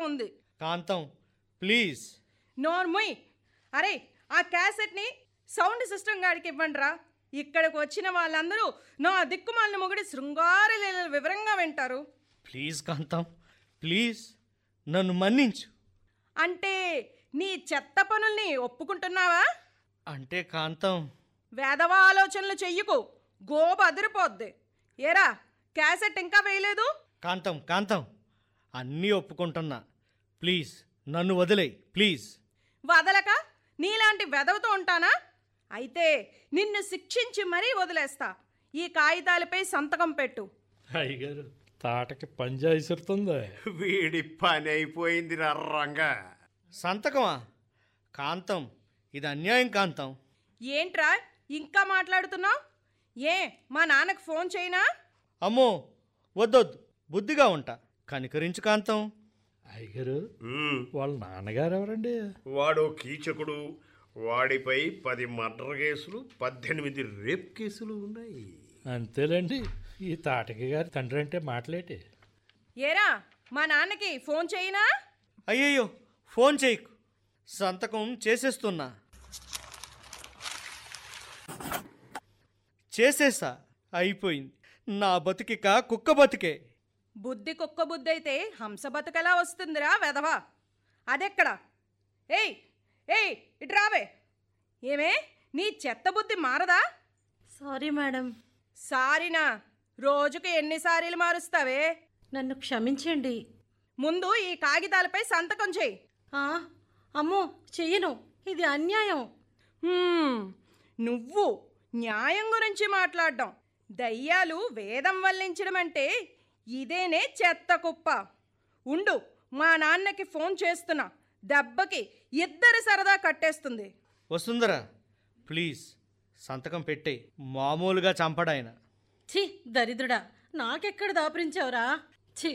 ఉంది కాంతం ప్లీజ్ నోర్ముయ్ అరే ఆ క్యాసెట్ని సౌండ్ సిస్టమ్ గాడికి ఇవ్వండిరా ఇక్కడికి వచ్చిన వాళ్ళందరూ నా దిక్కుమాలిన మొగుడి శృంగార లీలలు వివరంగా వింటారు ప్లీజ్ కాంతం ప్లీజ్ నన్ను మన్నించు అంటే నీ చెత్త పనుల్ని ఒప్పుకుంటున్నావా అంటే కాంతం వేదవ ఆలోచనలు చెయ్యకు గోబ అదిరిపోద్ది ఏరా క్యాసెట్ ఇంకా వేయలేదు కాంతం కాంతం అన్నీ ఒప్పుకుంటున్నా ప్లీజ్ నన్ను వదిలేయ్ ప్లీజ్ వదలక నీలాంటి వెదవతో ఉంటానా అయితే నిన్ను శిక్షించి మరీ వదిలేస్తా ఈ కాగితాలపై సంతకం పెట్టు అయ్యగారు తాటకి పంజా ఇసురుతుందా వీడి పని అయిపోయింది రంగా సంతకమా కాంతం ఇది అన్యాయం కాంతం ఏంట్రా ఇంకా మాట్లాడుతున్నావు ఏ మా నాన్నకు ఫోన్ చేయనా అమ్మో వద్దొద్దు బుద్ధిగా ఉంటా కనికరించు కాంతం అయ్యగారు ఉమ్, వాళ్ళ నాన్నగారు ఎవరండి వాడు కీచకుడు వాడిపై పది మర్డర్ కేసులు పద్దెనిమిది రేప్ కేసులు ఉన్నాయి అంతేలేండి ఈ తాటకి గారి తండ్రి అంటే మాట్లాడి ఏరా మా నాన్నకి ఫోన్ చేయనా అయ్యయ్యో ఫోన్ చేయకు సంతకం చేసేస్తున్నా చేసేసా అయిపోయింది నా బతికిక కుక్క బతికే బుద్ధి కుక్క బుద్ధి అయితే హంస బతుకలా వస్తుందిరా వెధవా అదెక్కడ ఏయ్ ఏయ్ ఇటు రావే ఏమే నీ చెత్త బుద్ధి మారదా సారీ మేడం సారినా రోజుకు ఎన్నిసార్లు మారుస్తావే నన్ను క్షమించండి ముందు ఈ కాగితాలపై సంతకం చేయి ఆ, అమ్మో చెయ్యను ఇది అన్యాయం హ్మ్, నువ్వు న్యాయం గురించి మాట్లాడడం దయ్యాలు వేదం వల్లించడం అంటే ఇదేనే చెత్త కుప్ప ఉండు మా నాన్నకి ఫోన్ చేస్తున్నా దెబ్బకి ఇద్దరు సరదా కట్టేస్తుంది వసుంధరా ప్లీజ్ సంతకం పెట్టే మామూలుగా చంపడాయన ఛీ దరిద్రుడా నాకెక్కడ దాపురించావురా ఛీ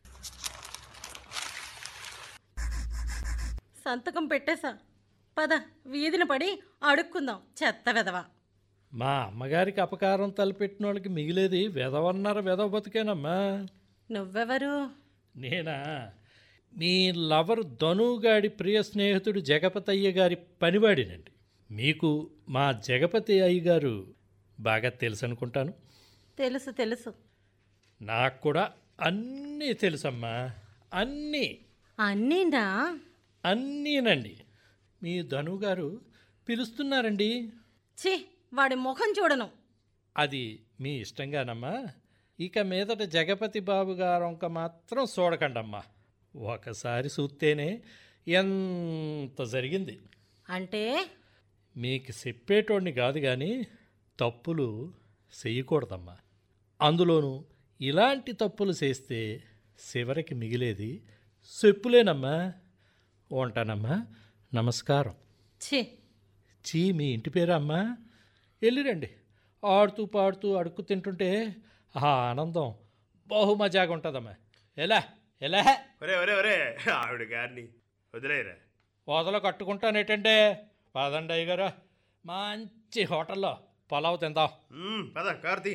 సంతకం పెట్టేశా పద వీధిన పడి అడుక్కుందాం చెత్త వెదవ మా అమ్మగారికి అపకారం తలపెట్టిన వాళ్ళకి మిగిలేది వెదవన్నర వెదవ బతికేనమ్మా నువ్వెవరు నేనా మీ లవర్ ధనుగాడి ప్రియ స్నేహితుడు జగపతయ్య గారి పనివాడినండి మీకు మా జగపతి అయ్య గారు బాగా తెలుసు అనుకుంటాను తెలుసు తెలుసు నాకు కూడా అన్నీ తెలుసమ్మా అన్నీ అన్నీనా అన్నీనండి మీ ధను గారు పిలుస్తున్నారండి ఛీ వాడి ముఖం చూడను అది మీ ఇష్టంగానమ్మా ఇక మీదట జగపతి బాబు గారొంక మాత్రం చూడకండమ్మా ఒకసారి చూస్తేనే ఎంత జరిగింది అంటే మీకు చెప్పేటోడిని కాదు కానీ తప్పులు చేయకూడదమ్మా అందులోనూ ఇలాంటి తప్పులు చేస్తే చివరికి మిగిలేది చెప్పులేనమ్మా ఉంటానమ్మా నమస్కారం ఛీ చీ మీ ఇంటి పేరా అమ్మా వెళ్ళిరండి ఆడుతూ పాడుతూ అడుక్కు తింటుంటే ఆ ఆనందం బహు మజాగా ఉంటుందమ్మా ఎలా ఎలా ఒరే ఒరే ఒరే ఆవిడ గారిని వదిలేరా వదల కట్టుకుంటానేటంటే పదండి అయ్యగారు మంచి హోటల్లో పొలావ్ తిందాం ఉమ్, పద కార్తీ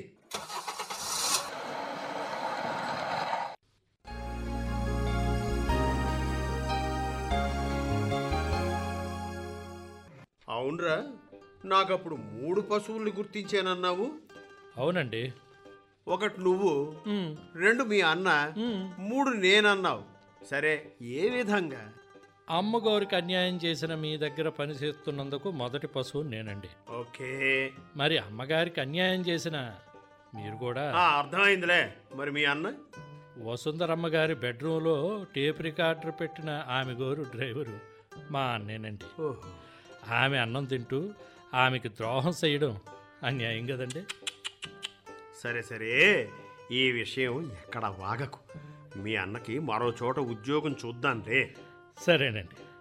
అవునరా నాకప్పుడు మూడు పశువుల్ని గుర్తించానన్నావు అవునండి ఒకటి నువ్వు ఉమ్, రెండు మీ అన్న ఉమ్. మూడు నేనన్నావు సరే ఏ విధంగా అమ్మగారికి అన్యాయం చేసిన మీ దగ్గర పని చేస్తున్నందుకు మొదటి పశువు నేనండి ఓకే మరి అమ్మగారికి అన్యాయం చేసిన మీరు కూడా ఆ, అర్థమైందిలే మరి మీ అన్న వసుంధరమ్మ గారి బెడ్రూమ్లో టేప్ రికార్డర్ పెట్టిన ఆమె గోరు డ్రైవరు మా అన్నేనండి ఓహో ఆమె అన్నం తింటూ ఆమెకి ద్రోహం చేయడం అన్యాయం కదండి సరే సరే ఈ విషయం ఎక్కడ వాగకు మీ అన్నకి మరో చోట ఉద్యోగం చూద్దాంలే సరేనండి